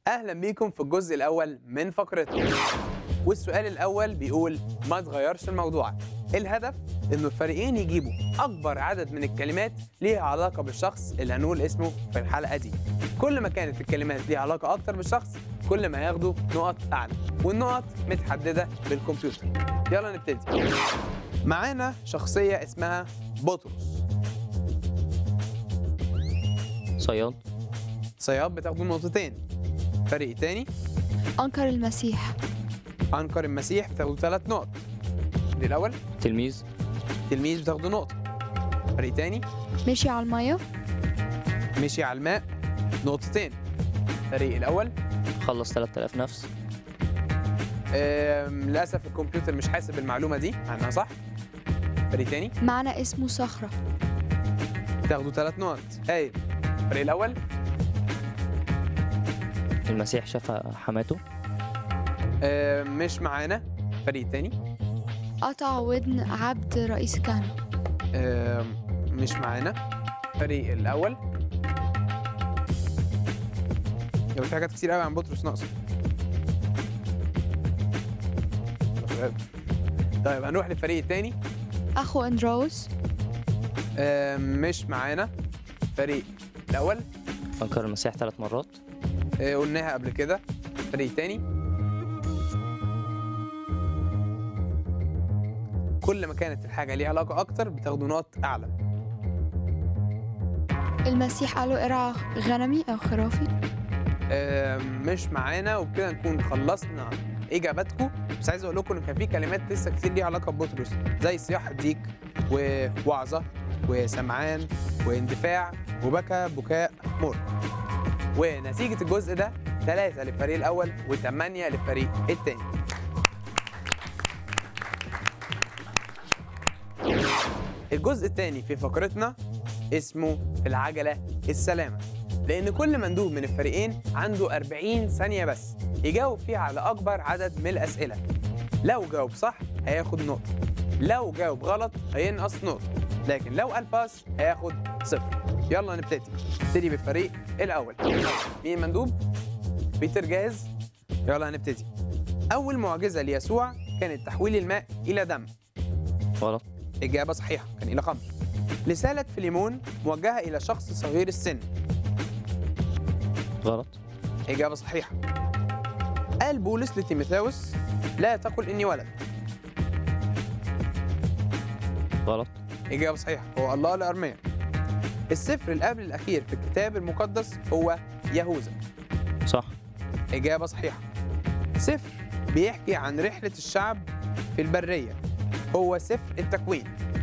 اهلا بيكم في الجزء الاول من فقرتنا والسؤال الاول بيقول ما تغيرش الموضوع الهدف انه الفريقين يجيبوا اكبر عدد من الكلمات ليها علاقه بالشخص اللي هنقول اسمه في الحلقه دي كل ما كانت الكلمات ليها علاقه اكتر بالشخص كل ما هياخدوا نقط اعلى والنقط متحدده بالكمبيوتر يلا نبتدي معانا شخصيه اسمها بطرس صياد صياد بتاخدوا نقطتين فريق تاني أنكر المسيح انكر المسيح بتاخدوا ثلاث نقط دي الاول تلميذ تلميذ بتاخدوا نقطه فريق تاني مشي على المية مشي على الماء نقطتين الفريق الاول خلص 3000 نفس آم، للاسف الكمبيوتر مش حاسب المعلومه دي عنها صح فريق تاني معنى اسمه صخرة تاخدوا ثلاث نقط هايل الفريق الاول المسيح شاف حماته آم، مش معانا فريق تاني قطع ودن عبد رئيس الكهنة آم، مش معانا الفريق الاول يبقى في حاجات كتير قوي عن بطرس ناقصه يلا شباب. طيب هنروح للفريق التاني أخو أندروس آم، مش معانا الفريق الاول أنكر المسيح ثلاث مرات آه، قلناها قبل كده فريق تاني كل ما كانت الحاجة ليها علاقة أكتر بتاخدوا نقط أعلى المسيح قالوا ارعى غنمي أو خرافي آم، مش معانا وبكده نكون خلصنا إجاباتكم بس عايز أقول لكم إن كان في كلمات لسه كتير ليها علاقة ببطرس زي صياح الديك ووعظة وسمعان واندفاع وبكى بكاء مر ونتيجة الجزء ده ثلاثة للفريق الأول وثمانية للفريق الثاني الجزء الثاني في فقرتنا اسمه العجلة السلامة لأن كل مندوب من الفريقين عنده 40 ثانية بس يجاوب فيها على أكبر عدد من الأسئلة لو جاوب صح هياخد نقطة لو جاوب غلط هينقص نقطة لكن لو قال باس هياخد صفر يلا نبتدي نبتدي بالفريق الأول مين مندوب؟ بيتر جاهز؟ يلا هنبتدي أول معجزة ليسوع كانت تحويل الماء إلى دم غلط إجابة صحيحة كان إلى خمر رسالة فيليمون موجهة إلى شخص صغير السن غلط إجابة صحيحة قال بولس لتيموثاوس لا تقل إني ولد غلط إجابة صحيحة هو الله لأرميا السفر اللي قبل الأخير في الكتاب المقدس هو يهوذا صح إجابة صحيحة سفر بيحكي عن رحلة الشعب في البرية هو سفر التكوين